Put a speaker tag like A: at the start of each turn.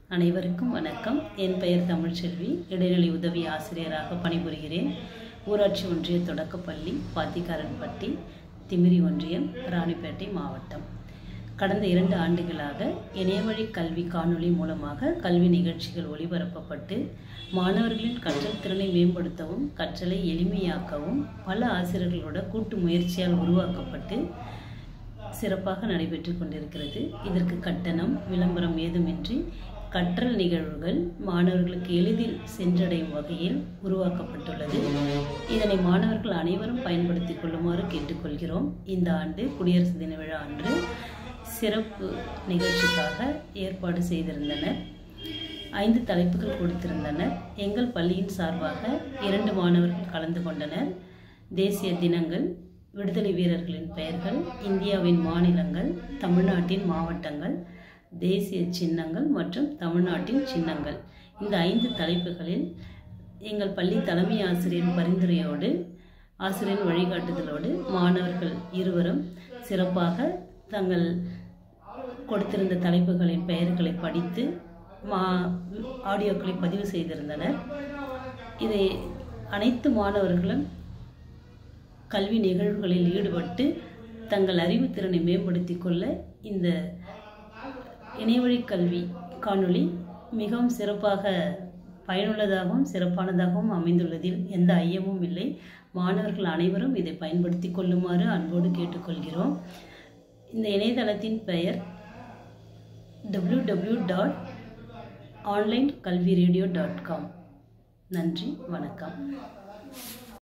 A: அனைவருக்கும் வணக்கம் என் பெயர் தமிழ்ச்செல்வி இடைநிலை உதவி ஆசிரியராக பணிபுரிகிறேன் ஊராட்சி ஒன்றிய தொடக்கப்பள்ளி பாத்திக்காரன்பட்டி திமிரி ஒன்றியம் ராணிப்பேட்டை மாவட்டம் கடந்த இரண்டு ஆண்டுகளாக இணையவழி கல்வி காணொளி மூலமாக கல்வி நிகழ்ச்சிகள் ஒளிபரப்பப்பட்டு மாணவர்களின் கற்றல் திறனை மேம்படுத்தவும் கற்றலை எளிமையாக்கவும் பல ஆசிரியர்களோட கூட்டு முயற்சியால் உருவாக்கப்பட்டு சிறப்பாக நடைபெற்று கொண்டிருக்கிறது இதற்கு கட்டணம் விளம்பரம் ஏதுமின்றி கற்றல் நிகழ்வுகள் மாணவர்களுக்கு எளிதில் சென்றடையும் வகையில் உருவாக்கப்பட்டுள்ளது இதனை மாணவர்கள் அனைவரும் பயன்படுத்திக் கொள்ளுமாறு கேட்டுக்கொள்கிறோம் இந்த ஆண்டு குடியரசு தின விழா அன்று சிறப்பு நிகழ்ச்சிக்காக ஏற்பாடு செய்திருந்தனர் ஐந்து தலைப்புகள் கொடுத்திருந்தனர் எங்கள் பள்ளியின் சார்பாக இரண்டு மாணவர்கள் கலந்து கொண்டனர் தேசிய தினங்கள் விடுதலை வீரர்களின் பெயர்கள் இந்தியாவின் மாநிலங்கள் தமிழ்நாட்டின் மாவட்டங்கள் தேசிய சின்னங்கள் மற்றும் தமிழ்நாட்டின் சின்னங்கள் இந்த ஐந்து தலைப்புகளில் எங்கள் பள்ளி தலைமை ஆசிரியரின் பரிந்துரையோடு ஆசிரியரின் வழிகாட்டுதலோடு மாணவர்கள் இருவரும் சிறப்பாக தங்கள் கொடுத்திருந்த தலைப்புகளின் பெயர்களை படித்து மா ஆடியோக்களை பதிவு செய்திருந்தனர் இதை அனைத்து மாணவர்களும் கல்வி நிகழ்வுகளில் ஈடுபட்டு தங்கள் அறிவுத்திறனை மேம்படுத்திக் கொள்ள இந்த இணையவழி கல்வி காணொளி மிகவும் சிறப்பாக பயனுள்ளதாகவும் சிறப்பானதாகவும் அமைந்துள்ளதில் எந்த ஐயமும் இல்லை மாணவர்கள் அனைவரும் இதை பயன்படுத்தி கொள்ளுமாறு அன்போடு கேட்டுக்கொள்கிறோம் இந்த இணையதளத்தின் பெயர் டபிள்யூ டபிள்யூ டாட் ஆன்லைன் கல்வி ரேடியோ டாட் காம் நன்றி வணக்கம்